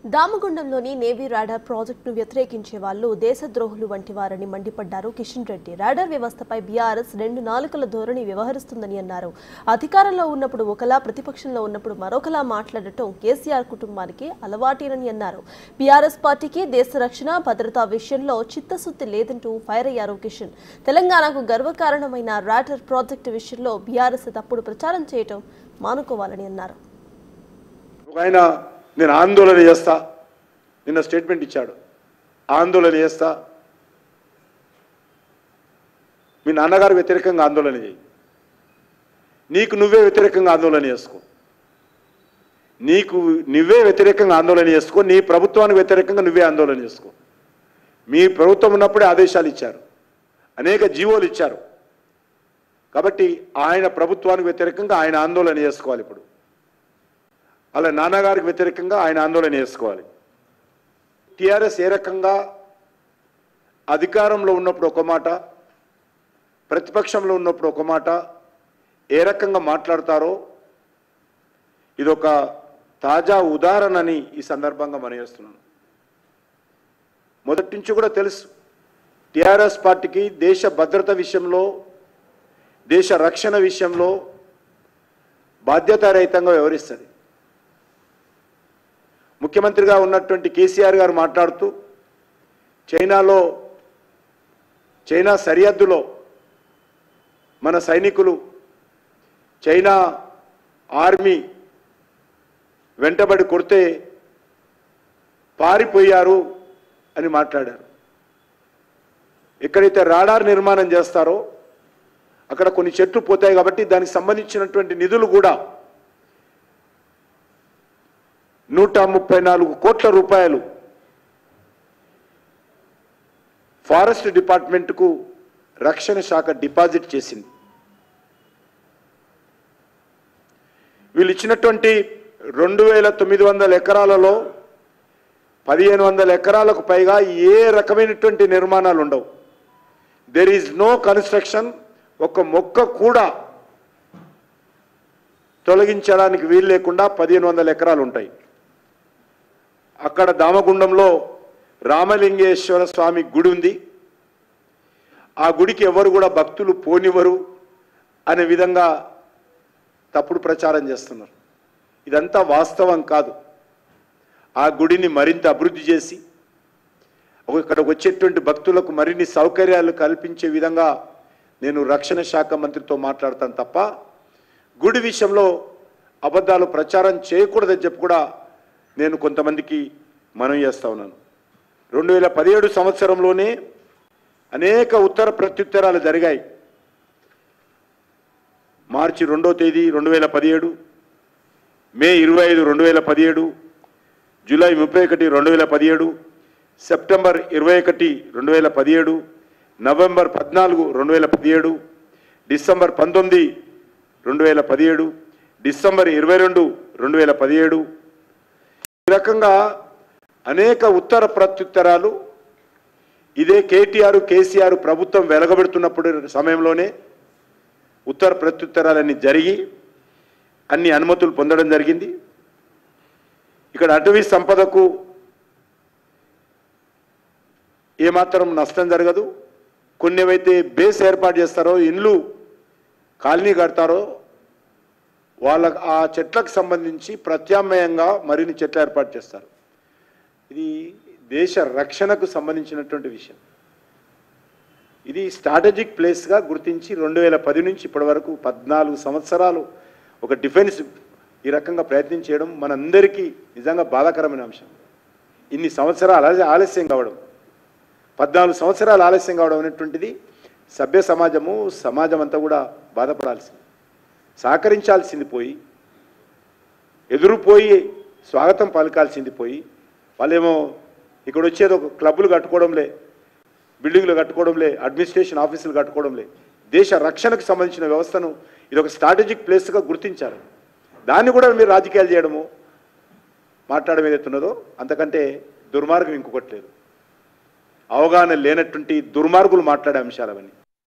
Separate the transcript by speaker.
Speaker 1: దామగుండంలోని navy radar ప్రాజెక్టును వ్యతిరేకించే వాళ్ళు దేశద్రోహులు వంటి వారని మండిపడ్డారు కిషన్ రెడ్డి రాడార్ వ్యవస్థపై బీఆర్ఎస్ రెండు నాలుకల ధోరణి వ్యవహరిస్తుందని అన్నారు అధికారంలో ఉన్నప్పుడు ఒకలా ప్రతిపక్షంలో ఉన్నప్పుడు మరొకలా మాట్లాడటం కేసీఆర్ కుటుంబానికి అలవాటేనని అన్నారు బీఆర్ఎస్ పార్టీకి దేశ రక్షణ భద్రతా విషయంలో చిత్తశుద్ధి లేదంటూ ఫైర్ అయ్యారు కిషన్ తెలంగాణకు గర్వకారణమైన రాడార్ ప్రాజెక్టు విషయంలో బీఆర్ఎస్ తప్పుడు ప్రచారం చేయటం మానుకోవాలని అన్నారు
Speaker 2: ఒక ఆయన నేను ఆందోళన చేస్తా నిన్న స్టేట్మెంట్ ఇచ్చాడు ఆందోళన చేస్తా మీ నాన్నగారు వ్యతిరేకంగా ఆందోళన చేయి నీకు నువ్వే వ్యతిరేకంగా ఆందోళన చేసుకో నీకు నువ్వే వ్యతిరేకంగా ఆందోళన చేసుకో నీ ప్రభుత్వానికి వ్యతిరేకంగా నువ్వే ఆందోళన చేసుకో మీ ప్రభుత్వం ఉన్నప్పుడే ఆదేశాలు ఇచ్చారు అనేక జీవోలు ఇచ్చారు కాబట్టి ఆయన ప్రభుత్వానికి వ్యతిరేకంగా ఆయన ఆందోళన చేసుకోవాలి ఇప్పుడు అలా నాన్నగారికి వ్యతిరేకంగా ఆయన ఆందోళన చేసుకోవాలి టీఆర్ఎస్ ఏ రకంగా అధికారంలో ఉన్నప్పుడు ఒక మాట ప్రతిపక్షంలో ఉన్నప్పుడు ఒక మాట ఏ రకంగా మాట్లాడతారో ఇదొక తాజా ఉదాహరణని ఈ సందర్భంగా మనం చేస్తున్నాను మొదటి నుంచి కూడా తెలుసు టీఆర్ఎస్ పార్టీకి దేశ భద్రత విషయంలో దేశ రక్షణ విషయంలో బాధ్యతారహితంగా వ్యవహరిస్తుంది ముఖ్యమంత్రిగా ఉన్నటువంటి కేసీఆర్ గారు మాట్లాడుతూ చైనాలో చైనా సరిహద్దులో మన సైనికులు చైనా ఆర్మీ వెంటబడి కొడితే పారిపోయారు అని మాట్లాడారు ఎక్కడైతే రాడార్ నిర్మాణం చేస్తారో అక్కడ కొన్ని చెట్లు పోతాయి కాబట్టి దానికి సంబంధించినటువంటి నిధులు కూడా నూట ముప్పై నాలుగు కోట్ల రూపాయలు ఫారెస్ట్ డిపార్ట్మెంట్కు రక్షణ శాఖ డిపాజిట్ చేసింది వీళ్ళు ఇచ్చినటువంటి రెండు వేల తొమ్మిది వందల ఎకరాలలో పదిహేను వందల ఎకరాలకు పైగా ఏ రకమైనటువంటి నిర్మాణాలు ఉండవు దెర్ ఈజ్ నో కన్స్ట్రక్షన్ ఒక మొక్క కూడా తొలగించడానికి వీలు లేకుండా పదిహేను వందల ఎకరాలు ఉంటాయి అక్కడ దామగుండంలో రామలింగేశ్వర స్వామి గుడి ఉంది ఆ గుడికి ఎవరు కూడా భక్తులు పోనివ్వరు అనే విధంగా తప్పుడు ప్రచారం చేస్తున్నారు ఇదంతా వాస్తవం కాదు ఆ గుడిని మరింత అభివృద్ధి చేసి ఇక్కడికి వచ్చేటువంటి భక్తులకు మరిన్ని సౌకర్యాలు కల్పించే విధంగా నేను రక్షణ శాఖ మంత్రితో మాట్లాడతాను తప్ప గుడి విషయంలో అబద్ధాలు ప్రచారం చేయకూడదని చెప్పి కూడా నేను కొంతమందికి మనం చేస్తా ఉన్నాను రెండు వేల పదిహేడు సంవత్సరంలోనే అనేక ఉత్తర ప్రత్యుత్తరాలు జరిగాయి మార్చి రెండో తేదీ రెండు వేల పదిహేడు మే ఇరవై ఐదు రెండు వేల పదిహేడు జూలై ముప్పై ఒకటి రెండు వేల పదిహేడు సెప్టెంబర్ ఇరవై ఒకటి రెండు వేల పదిహేడు నవంబర్ పద్నాలుగు రెండు వేల పదిహేడు డిసెంబర్ పంతొమ్మిది రెండు వేల పదిహేడు డిసెంబర్ ఇరవై రెండు రెండు వేల పదిహేడు ఈ రకంగా అనేక ఉత్తర ప్రత్యుత్తరాలు ఇదే కేటీఆర్ కేసీఆర్ ప్రభుత్వం వెలగబెడుతున్నప్పుడు సమయంలోనే ఉత్తర ప్రత్యుత్తరాలన్నీ జరిగి అన్ని అనుమతులు పొందడం జరిగింది ఇక్కడ అటవీ సంపదకు ఏమాత్రం నష్టం జరగదు కొన్ని ఏవైతే బేస్ ఏర్పాటు చేస్తారో ఇండ్లు కాలనీ కడతారో వాళ్ళ ఆ చెట్లకు సంబంధించి ప్రత్యామ్నాయంగా మరిన్ని చెట్లు ఏర్పాటు చేస్తారు ఇది దేశ రక్షణకు సంబంధించినటువంటి విషయం ఇది స్ట్రాటజిక్ ప్లేస్గా గుర్తించి రెండు వేల పది నుంచి ఇప్పటి వరకు పద్నాలుగు సంవత్సరాలు ఒక డిఫెన్స్ ఈ రకంగా ప్రయత్నం చేయడం మనందరికీ నిజంగా బాధాకరమైన అంశం ఇన్ని సంవత్సరాలు ఆలస్య- ఆలస్యం కావడం పద్నాలుగు సంవత్సరాలు ఆలస్యం కావడం అనేటువంటిది సభ్య సమాజము సమాజం అంతా కూడా బాధపడాల్సింది సహకరించాల్సింది పోయి ఎదురుపోయి స్వాగతం పలకాల్సింది పోయి వాళ్ళేమో ఇక్కడ వచ్చేది ఒక క్లబ్బులు కట్టుకోవడంలే బిల్డింగ్లు కట్టుకోవడంలే అడ్మినిస్ట్రేషన్ ఆఫీసులు కట్టుకోవడంలే దేశ రక్షణకు సంబంధించిన వ్యవస్థను ఇది ఒక స్ట్రాటజిక్ ప్లేస్గా గుర్తించారు దాన్ని కూడా మీరు రాజకీయాలు చేయడము మాట్లాడడం ఏదైతే ఉన్నదో అంతకంటే దుర్మార్గం ఇంకొకటి లేదు అవగాహన లేనటువంటి దుర్మార్గులు మాట్లాడే అంశాలు అవన్నీ